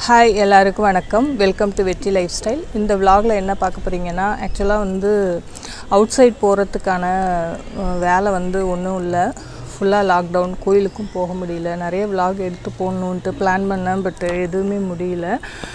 hi எல்லாருக்கும் வணக்கம் welcome to Vetri lifestyle இந்த vlogல என்ன பார்க்க போகிறீங்கன்னா ஆக்சுவலாக வந்து அவுட் சைட் போகிறதுக்கான அஹ், வேலை வந்து ஒன்றும் இல்லை ஃபுல்லாக லாக்டவுன் கோயிலுக்கும் போக முடியல நிறைய vlog எடுத்து போடணுன்ட்டு பிளான் பண்ணேன் பட் எதுவுமே முடியல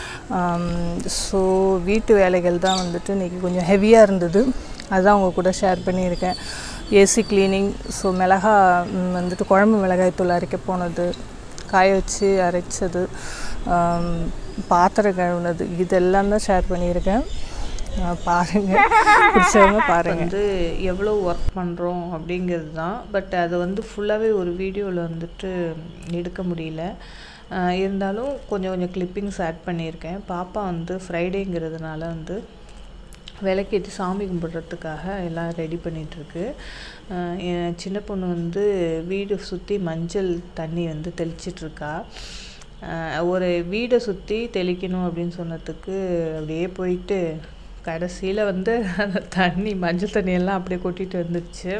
ஸோ வீட்டு வேலைகள் தான் வந்துட்டு இன்றைக்கி கொஞ்சம் ஹெவியாக இருந்தது அதுதான் உங்கள் கூட ஷேர் பண்ணியிருக்கேன் ஏசி க்ளீனிங் ஸோ மிளகா ம், வந்துட்டு குழம்பு மிளகாய் தூள் அரைக்க போனது காய வச்சு அரைச்சது ஆம், பாத்திரம் கழுவுனது இதெல்லாம் தான் ஷேர் பண்ணியிருக்கேன் ஆ, பாருங்க பிடிச்சவங்க பாருங்க வந்து எவ்வளோ ஒர்க் பண்ணுறோம் அப்படிங்கிறது தான் பட் அதை வந்து ஃபுல்லாகவே ஒரு வீடியோவில் வந்துட்டு எடுக்க முடியல ஆஹ் இருந்தாலும் கொஞ்சம் கொஞ்சம் கிளிப்பிங்ஸ் ஆட் பண்ணியிருக்கேன் பாப்பா வந்து ஃப்ரைடேங்கிறதுனால வந்து விளக்கேற்றி சாமி கும்பிட்றதுக்காக எல்லாம் ரெடி பண்ணிகிட்ருக்கு என் சின்ன பொண்ணு வந்து வீடு சுற்றி மஞ்சள் தண்ணி வந்து தெளிச்சிட்ருக்கா ஒரு வீடை சுற்றி தெளிக்கணும் அப்படின்னு சொன்னதுக்கு அப்படியே போயிட்டு கடைசியில் வந்து அந்த தண்ணி மஞ்சள் தண்ணியெல்லாம் அப்படியே கொட்டிட்டு வந்துடுச்சு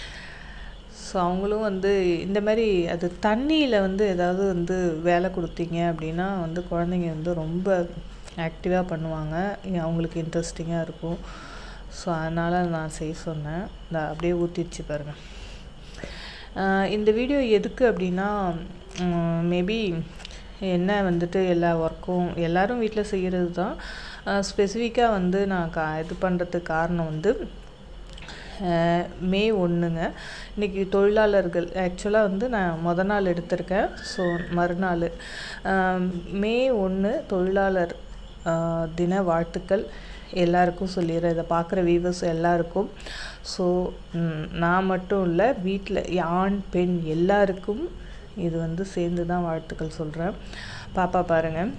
ஸோ அவங்களும் வந்து இந்த மாதிரி அது தண்ணியில் வந்து ஏதாவது வந்து வேலை கொடுத்தீங்க அப்படின்னா வந்து குழந்தைங்க வந்து ரொம்ப ஆக்டிவாக பண்ணுவாங்க இ- அவங்களுக்கு இன்ட்ரெஸ்டிங்காக இருக்கும் ஸோ அதனால் நான் செய்ய சொன்னேன் இந்த அப்படியே ஊற்றிடுச்சு பாருங்கள் ஆஹ் இந்த வீடியோ எதுக்கு அப்படின்னா மேபி என்ன வந்துட்டு எல்லா ஒர்க்கும் எல்லாரும் வீட்டில் செய்கிறது தான் ஸ்பெசிஃபிக்காக வந்து நான் கா இது பண்ணுறதுக்கு காரணம் வந்து அஹ் மே ஒன்றுங்க இன்றைக்கி தொழிலாளர்கள் ஆக்சுவலாக வந்து நான் முத நாள் எடுத்திருக்கேன் ஸோ மறுநாள் அஹ் மே ஒன்று தொழிலாளர் அஹ் தின வாழ்த்துக்கள் எல்லாருக்கும் சொல்லிடுறேன் இதை பார்க்குற வீவர்ஸ் எல்லாருக்கும் ஸோ நான் மட்டும் இல்லை வீட்டில் ஆண் பெண் எல்லாருக்கும் இது வந்து சேர்ந்து தான் வாழ்த்துக்கள் சொல்கிறேன் பாப்பா பாருங்கள்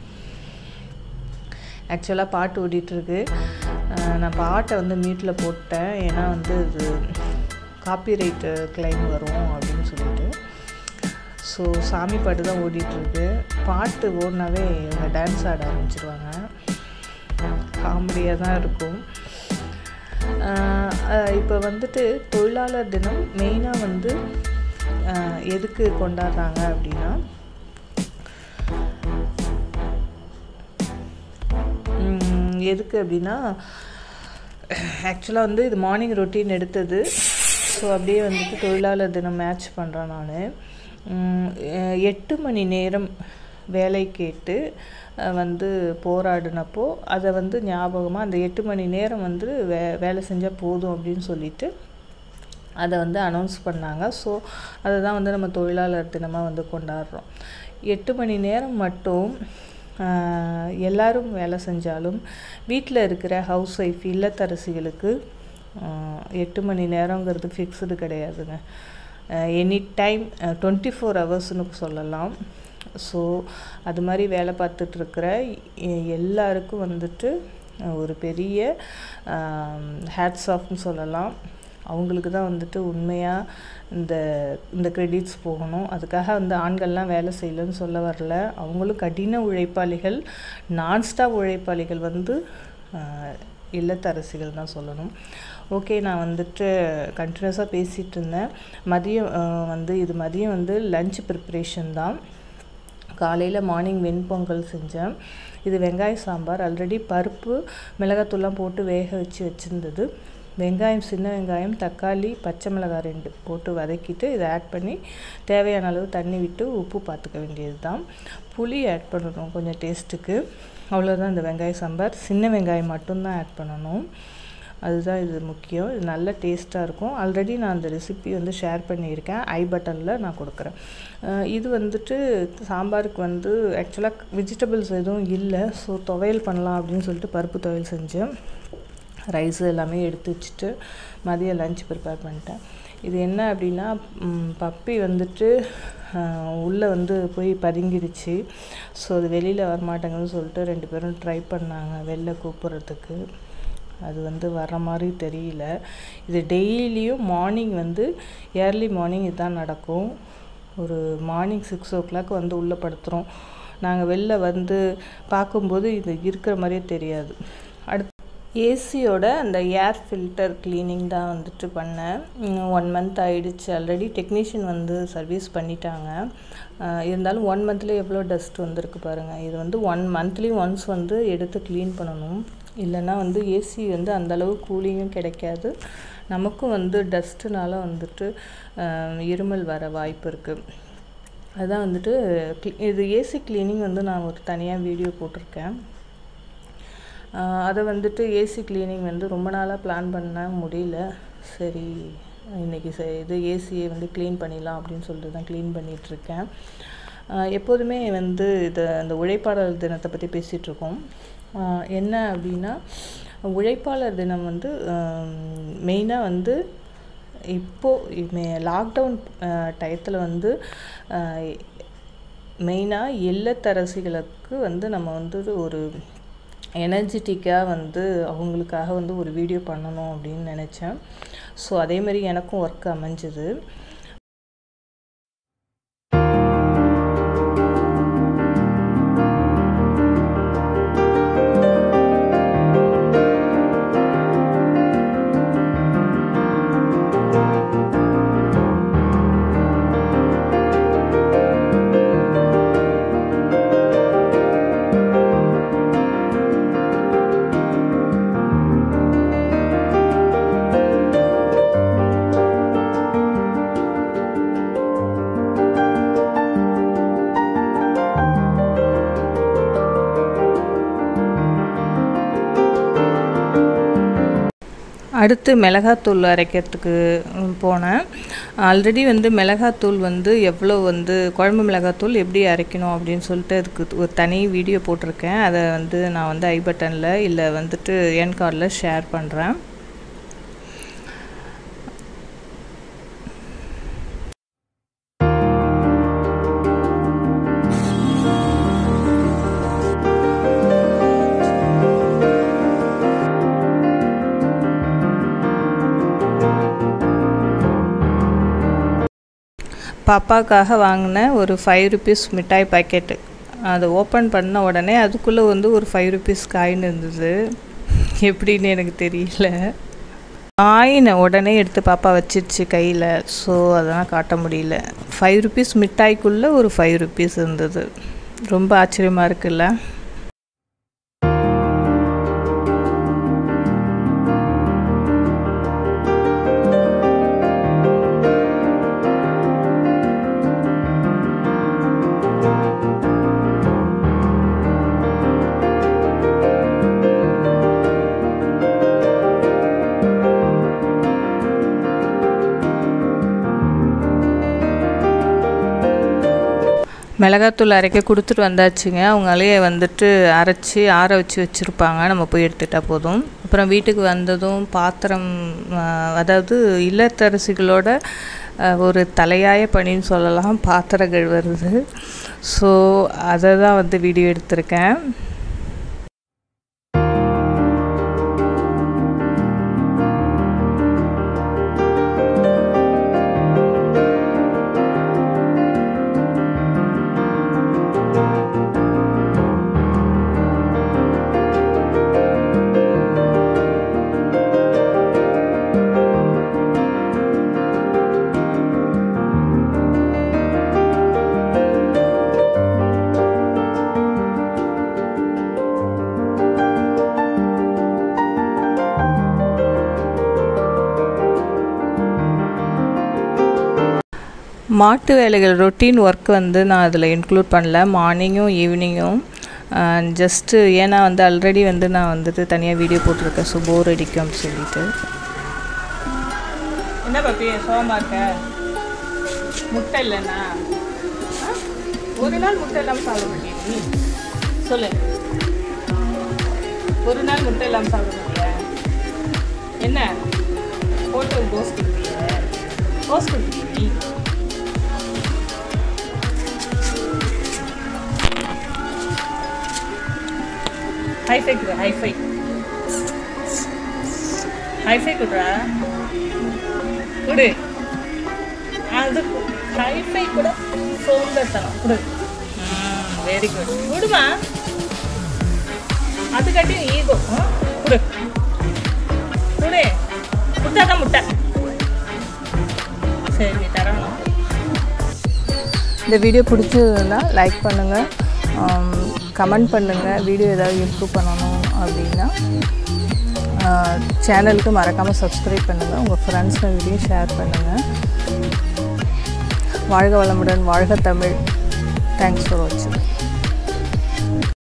ஆக்சுவலாக பாட்டு ஓடிட்டுருக்கு நான் பாட்டை வந்து மியூட்டில் போட்டேன் ஏன்னா வந்து இது காப்பிரைட்டு கிளைம் வரும் அப்படின்னு சொல்லிட்டு ஸோ சாமி பாட்டு தான் ஓடிட்டுருக்கு பாட்டு ஓடினாவே இவங்க டான்ஸ் ஆட ஆரம்பிச்சிருவாங்க காமெடியாக தான் இருக்கும் இப்போ வந்துட்டு தொழிலாளர் தினம் மெயினாக வந்து ஆஹ் எதுக்கு கொண்டாடுறாங்க அப்படின்னா உம், எதுக்கு அப்படின்னா ஆக்சுவலாக வந்து இது மார்னிங் ரொட்டீன் எடுத்தது ஸோ அப்படியே வந்துட்டு தொழிலாளர் தினம் மேட்ச் பண்ணுறேன் நான் எட்டு மணி நேரம் வேலை கேட்டு அஹ், வந்து போராடினப்போ அதை வந்து ஞாபகமாக அந்த எட்டு மணி நேரம் வந்து வே வேலை செஞ்சால் போதும் அப்படின்னு சொல்லிட்டு அதை வந்து அனௌன்ஸ் பண்ணாங்க ஸோ அதை தான் வந்து நம்ம தொழிலாளர் தினமாக வந்து கொண்டாடுறோம் எட்டு மணி நேரம் மட்டும் ஆஹ், எல்லாரும் வேலை செஞ்சாலும் வீட்டில் இருக்கிற ஹவுஸ் ஒய்ஃப் இல்லத்தரசிகளுக்கு ஆஹ், எட்டு மணி நேரங்கிறது ஃபிக்ஸ்டு கிடையாதுங்க எனி டைம் டுவெண்ட்டி ஃபோர் ஹவர்ஸ்னு சொல்லலாம் ஸோ அது மாதிரி வேலை பார்த்துட்ருக்கிற எல்லாருக்கும் வந்துட்டு அஹ், ஒரு பெரிய ஹேட்ஸ் ஆஃப்னு சொல்லலாம் அவங்களுக்கு தான் வந்துட்டு உண்மையாக இந்த இந்த கிரெடிட்ஸ் போகணும் அதுக்காக வந்து ஆண்கள்லாம் வேலை செய்யலைன்னு சொல்ல வரல அவங்களும் கடின உழைப்பாளிகள் நான்ஸ்டாப் உழைப்பாளிகள் வந்து ஆஹ், இல்லத்தரசிகள் தான் சொல்லணும் ஓகே நான் வந்துட்டு கண்டினியூஸாக பேசிகிட்டு இருந்தேன் மதியம் ஆஹ், வந்து இது மதியம் வந்து லஞ்ச் ப்ரிப்ரேஷன் தான் காலையில் மார்னிங் வெண்பொங்கல் செஞ்சேன் இது வெங்காய சாம்பார் ஆல்ரெடி பருப்பு மிளகாத்தூள்லாம் போட்டு வேக வச்சு வச்சுருந்தது வெங்காயம் சின்ன வெங்காயம் தக்காளி பச்சை மிளகாய் ரெண்டு போட்டு வதக்கிட்டு இதை ஆட் பண்ணி தேவையான அளவு தண்ணி விட்டு உப்பு பார்த்துக்க வேண்டியது தான் புளி ஆட் பண்ணணும் கொஞ்சம் டேஸ்ட்டுக்கு அவ்வளோதான் இந்த வெங்காய சாம்பார் சின்ன வெங்காயம் மட்டும்தான் ஆட் பண்ணணும் அதுதான் இது முக்கியம் இது நல்ல டேஸ்ட்டாக இருக்கும் ஆல்ரெடி நான் அந்த ரெசிபி வந்து ஷேர் பண்ணியிருக்கேன் ஐ பட்டனில் நான் கொடுக்குறேன் அஹ் இது வந்துட்டு சாம்பாருக்கு வந்து ஆக்சுவலாக வெஜிடபிள்ஸ் எதுவும் இல்லை ஸோ துவையல் பண்ணலாம் அப்படின்னு சொல்லிட்டு பருப்பு துவையல் செஞ்சேன் ரைஸ் எல்லாமே எடுத்து வச்சுட்டு மதியம் லஞ்ச் ப்ரிப்பேர் பண்ணிட்டேன் இது என்ன அப்படின்னா ம், பப்பி வந்துட்டு உள்ளே வந்து போய் பதுங்கிடுச்சு ஸோ அது வெளியில் வரமாட்டேங்குதுன்னு சொல்லிட்டு ரெண்டு பேரும் ட்ரை பண்ணாங்க வெளில கூப்பிட்றதுக்கு அது வந்து வர மாதிரி தெரியல இது டெய்லியும் மார்னிங் வந்து ஏர்லி மார்னிங் இதுதான் நடக்கும் ஒரு மார்னிங் சிக்ஸ் ஓ கிளாக் வந்து உள்ளே படுத்துகிறோம் நாங்கள் வெளில வந்து பார்க்கும்போது இது இருக்கிற மாதிரியே தெரியாது அடுத்து ஏசியோட அந்த ஏர் ஃபில்டர் க்ளீனிங் தான் வந்துட்டு பண்ணேன் ஒன் மந்த் ஆயிடுச்சு ஆல்ரெடி டெக்னீஷியன் வந்து சர்வீஸ் பண்ணிட்டாங்க அஹ் இருந்தாலும் ஒன் மந்த்லேயே எவ்வளோ டஸ்ட் வந்திருக்கு பாருங்கள் இது வந்து ஒன் மந்த்லி ஒன்ஸ் வந்து எடுத்து க்ளீன் பண்ணணும் இல்லைன்னா வந்து ஏசி வந்து அந்தளவு கூலிங்கும் கிடைக்காது நமக்கும் வந்து டஸ்ட்டுனால வந்துட்டு அஹ் இருமல் வர வாய்ப்பு இருக்குது அதான் வந்துட்டு cl- இது ஏசி க்ளீனிங் வந்து நான் ஒரு தனியாக வீடியோ போட்டிருக்கேன் ஆஹ் அதை வந்துட்டு ஏசி க்ளீனிங் வந்து ரொம்ப நாளாக பிளான் பண்ண முடியல சரி இன்றைக்கி ச இது ஏசியை வந்து க்ளீன் பண்ணிடலாம் அப்படின்னு சொல்லிட்டு தான் க்ளீன் பண்ணிகிட்ருக்கேன் எப்போதுமே வந்து இது அந்த உழைப்பாளர் தினத்தை பற்றி பேசிகிட்ருக்கோம் என்ன அப்படின்னா உழைப்பாளர் தினம் வந்து மெயினாக வந்து இப்போது லாக்டவுன் டயத்தில் வந்து மெயினாக இல்லத்தரசிகளுக்கு வந்து நம்ம வந்து ஒரு எனர்ஜெட்டிக்காக வந்து அவங்களுக்காக வந்து ஒரு வீடியோ பண்ணணும் அப்படின்னு நினச்சேன் ஸோ அதேமாரி எனக்கும் ஒர்க் அமைஞ்சுது அடுத்து மிளகாத்தூள் அரைக்கிறதுக்கு ம், போனேன் ஆல்ரெடி வந்து மிளகாத்தூள் வந்து எவ்வளோ வந்து குழம்பு மிளகாத்தூள் எப்படி அரைக்கணும் அப்படின்னு சொல்லிட்டு அதுக்கு ஒரு தனி வீடியோ போட்டிருக்கேன் அதை வந்து நான் வந்து ஐ பட்டனில் இல்லை வந்துட்டு என் கார்டில் ஷேர் பண்ணுறேன் பாப்பாக்காக வாங்கின ஒரு ஃபைவ் ருபீஸ் மிட்டாய் பாக்கெட்டு அதை ஓப்பன் பண்ண உடனே அதுக்குள்ளே வந்து ஒரு ஃபைவ் ருபீஸ் காயின் இருந்தது எப்படின்னு எனக்கு தெரியல காயினை உடனே எடுத்து பாப்பா வச்சிருச்சு கையில் ஸோ அதெல்லாம் காட்ட முடியல ஃபைவ் ருபீஸ் மிட்டாய்க்குள்ளே ஒரு ஃபைவ் ருபீஸ் இருந்தது ரொம்ப ஆச்சரியமாக இருக்குல்ல மிளகாத்தூள் அரைக்க கொடுத்துட்டு வந்தாச்சுங்க அவங்களே வந்துட்டு அரைச்சி ஆற வச்சு வச்சுருப்பாங்க நம்ம போய் எடுத்துட்டா போதும் அப்புறம் வீட்டுக்கு வந்ததும் பாத்திரம் ஆ, அதாவது இல்லத்தரசிகளோட ஆ, ஒரு தலையாய பணின்னு சொல்லலாம் பாத்திரம் கழுவுறது ஸோ அதை தான் வந்து வீடியோ எடுத்திருக்கேன் மாட்டு வேலைகள் ரொட்டீன் ஒர்க் வந்து நான் அதில் இன்க்ளூட் பண்ணல மார்னிங்கும் ஈவினிங்கும் ஜஸ்ட்டு ஏன்னா வந்து ஆல்ரெடி வந்து நான் வந்துட்டு தனியாக வீடியோ போட்டிருக்கேன் ஸோ போர் அடிக்கும்னு சொல்லிட்டு என்ன பாப்பி சோகமாக இருக்க முட்டை இல்லைண்ணா ஒரு நாள் முட்டை இல்லாமல் சாப்பிட மாட்டியா நீ சொல்லு ஒரு நாள் முட்டை இல்லாமல் சாப்பிட மாட்டியா என்ன போட்டு போஸ் கொடுப்பிய போஸ் கொடுப்பிய நீ ஹைஃபை கொடு ஹைஃபை ஹைஃபை கொடுறா கொடு அது ஹைஃபை கூட சோம்பேத்தனம் கொடு வெரி குட் கொடுமா அது கட்டியும் ஈகோ கொடு கொடு முட்டை தான் முட்டை சரி தரணும் இந்த வீடியோ பிடிச்சதுன்னா லைக் பண்ணுங்கள் கமெண்ட் பண்ணுங்கள் வீடியோ ஏதாவது இம்ப்ரூவ் பண்ணணும் அப்படின்னா சேனலுக்கு மறக்காமல் சப்ஸ்கிரைப் பண்ணுங்கள் உங்கள் ஃப்ரெண்ட்ஸ் வீடியோ ஷேர் பண்ணுங்கள் வாழ்க வளமுடன் வாழ்க தமிழ் தேங்க்ஸ் ஃபார் வாட்சிங்